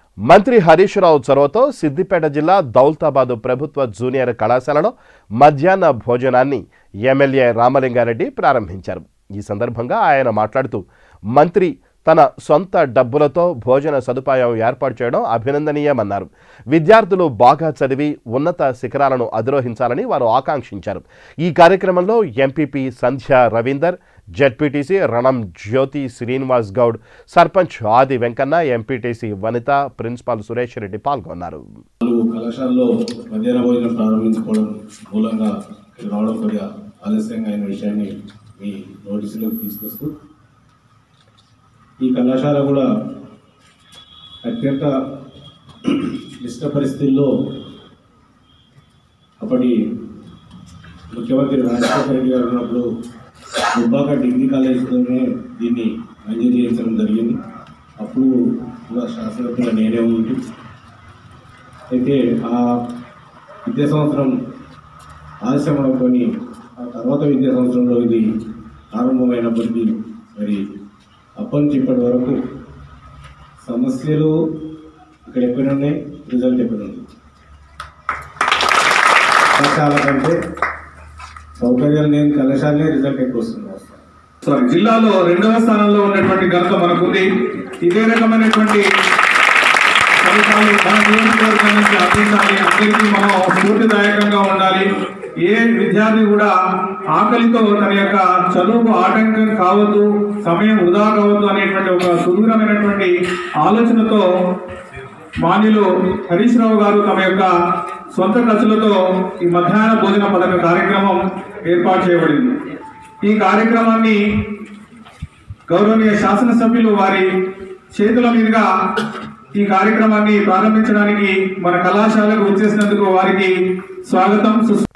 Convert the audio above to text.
మంత్రి హరీష్ రావు చొరవతో సిద్దిపేట జిల్లా దౌల్తాబాదు ప్రభుత్వ జూనియర్ కళాశాలలో మధ్యాహ్న భోజనాన్ని ఎమ్మెల్యే రామలింగారెడ్డి ప్రారంభించారు ఈ సందర్భంగా ఆయన మాట్లాడుతూ మంత్రి తన సొంత డబ్బులతో భోజన సదుపాయం ఏర్పాటు చేయడం అభినందనీయమన్నారు విద్యార్థులు బాగా చదివి ఉన్నత శిఖరాలను అధిరోహించాలని వారు ఆకాంక్షించారు ఈ కార్యక్రమంలో MPP Sandhya Ravinder ZPTC Ranam Jyothi Srinivas Goud sarpanch Adi Venkanna MPTC Vanitha principal Suresh Reddy పాల్గొన్నారు నాలుగు కళాశాలలో మధ్యాహ్న భోజనం ప్రారంభించుకోవడం మూలంగా ఇక్కడ రావడం కొద్దిగా ఆలస్యంగా అయిన విషయాన్ని మీ నోటీసులోకి తీసుకొస్తూ ఈ కళాశాల కూడా అత్యంత క్లిష్ట పరిస్థితుల్లో అప్పటి ముఖ్యమంత్రి రాజశేఖర రెడ్డి గారు ఉన్నప్పుడు దుబ్బాక డిగ్రీ కాలేజీలోనే దీన్ని మంజూరు చేయించడం జరిగింది అప్పుడు కూడా శాసనసభ్యులు నేనే ఉండి అయితే ఆ విద్యా సంవత్సరం ఆలస్యం అనుకొని ఆ తర్వాత విద్యా సంవత్సరంలో ఇది ప్రారంభమైనప్పటికీ మరి అప్పటి నుంచి ఇప్పటి వరకు సమస్యలు ఇక్కడ ఎక్కడ ఉన్నాయి రిజల్ట్ ఎక్కడ ఉంది కళాశాల కంటే సౌకర్యాలు లేని కళాశాలనే రిజల్ట్ ఎక్కువ వస్తుంది సారీ జిల్లాలో రెండవ స్థానంలో ఉన్నటువంటి ఘనత మనకుంది ఇదే రకమైనటువంటి ఫలితాలు మన నియోజకవర్గం నుంచి అందించాలి అందరికీ మనం స్ఫూర్తిదాయకంగా ఉండాలి ఏ విద్యార్థి కూడా ఆకలితో తన యొక్క చదువుకు ఆటంకం కావద్దు సమయం వృధా కావద్దు అనేటువంటి ఒక సుదూరమైనటువంటి ఆలోచనతో మాన్యులు హరీష్ రావు గారు తమ యొక్క సొంత ఖర్చులతో ఈ మధ్యాహ్న భోజన పథక కార్యక్రమం ఏర్పాటు చేయబడింది ఈ కార్యక్రమాన్ని గౌరవనీయ శాసనసభ్యులు వారి చేతుల మీదుగా ఈ కార్యక్రమాన్ని ప్రారంభించడానికి మన కళాశాలకు వచ్చేసినందుకు వారికి స్వాగతం సుస్వాగతం